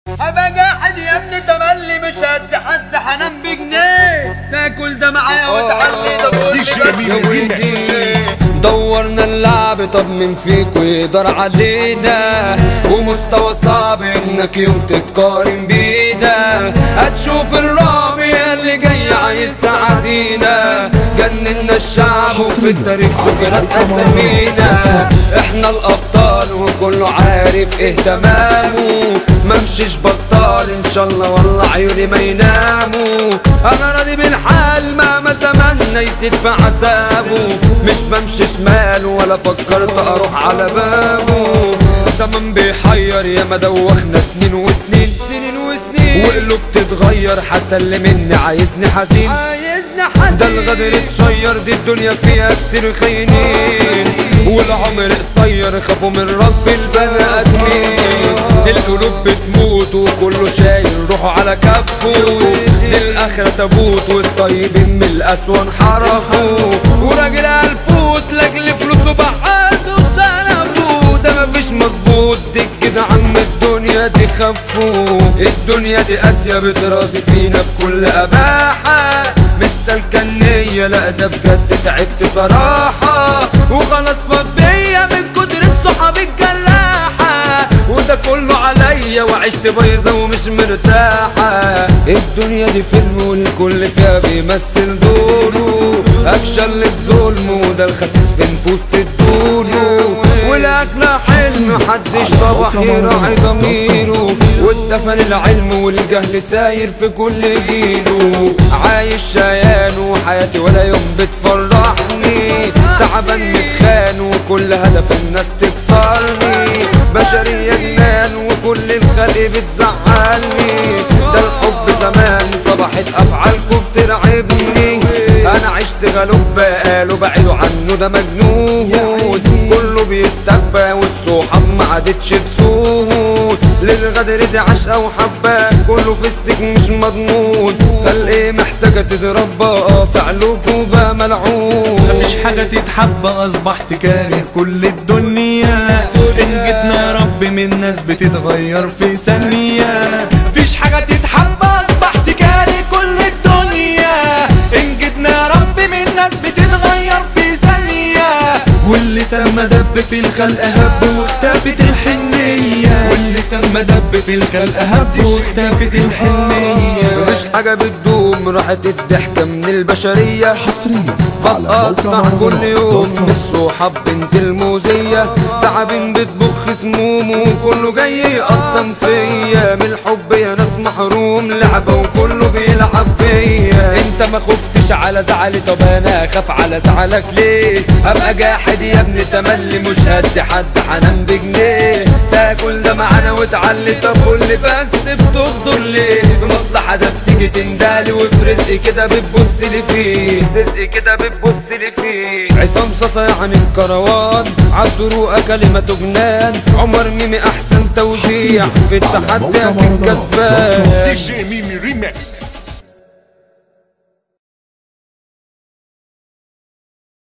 هبقى قاعد يا ابني تملي مش قد حد حنام بجنيه تاكل ده معايا وتعلي ده بقول لي دي شيء بس من ودي دورنا اللعب طب من فيكو يقدر علينا ومستوى صعب انك يوم تتقارن بينا هتشوف الرابع اللي جاي عايز ساعتينا جننا الشعب وفي التاريخ ذكرت اسامينا احنا الابطال وكله عارف ايه تمامه ممشيش بطال ان شاء الله والله عيوني ما يناموا انا راضي بالحال مهما زماننا يزيد في عذابه مش بمشي شمال ولا فكرت اروح على بابه زمن بيحير يا ما دوخنا سنين وسنين سنين وسنين وقلوب تتغير حتى اللي مني عايزني حزين عايزني حزين ده الغدر اتشير دي الدنيا فيها كتير خاينين والعمر قصير خافوا من رب البني ادمين القلوب بتموت وكله شايل روحه على كفه دي الاخرة تابوت والطيبين من الاسوأ انحرفوا وراجل الفوت لاجل فلوسه بعده وسلفه ده مفيش مظبوط دي كده عم الدنيا دي خفوا الدنيا دي قاسية بترازي فينا بكل اباحة مش سالكة النية لا ده بجد تعبت صراحة وخلاص فاض بيا من كتر الصحاب الجلاحة وده كله عليا وعشت بايظة ومش مرتاحة الدنيا دي فيلم والكل فيها بيمثل دوره اكشن للظلم وده الخسيس في نفوس تدوله والاكل حلم محدش صباح يراعي ضميره والدفن العلم والجهل ساير في كل جيله عايش شيان وحياتي ولا يوم بتفرحني تعبان متخان وكل هدف الناس تكسرني بشرية جنان وكل الخلق بتزعلني ده الحب زمان صبحت افعالكم بترعبني انا عشت غلوب بقاله بعيدوا عنه ده مجنون كله بيستخبى والصحاب ما عادتش تسود للغدر دي عشقة وحبة كله فيستك مش مضمون خلقي محتاجة تتربى فعلكوا بقى ملعون مفيش حاجة تتحب أصبحت كاره كل الدنيا إن جيتنا يا رب من ناس بتتغير في ثانية مفيش حاجة تتحب أصبحت كاره كل الدنيا إن جيتنا يا رب من ناس بتتغير في ثانية واللسان مدب في الخلق هب واختفت الحنية واللسان مدب في الخلق هب واختفت الحنية مش حاجة بتدوم راحت الضحكة من البشرية حصريا على بتقطع موقع كل يوم مهرجانات.com. بالصحاب بنت الموزية تعبين بتبخ سمومه وكله جاي يقطم فيا من الحب يا ناس محروم لعبة وكله بيلعب بيا انت ما خفتش على زعلي طب انا اخاف على زعلك ليه ابقى جاحد يا ابني تملي مش قد حد حنان بجنيه تاكل ده معانا وتعلي طب قول لي بس بتغدر ليه في مصلحة ده بتيجي تندالي وفي رزقي كده بتبص لي فيه رزقي كده بتبص لي فيه عصام صاصا يعني الكروان عالطرق كلمة جنان عمر ميمي احسن توزيع في على التحدي موقع اكيد مهرجانات.com. كسبان دي جي ميمي ريميكس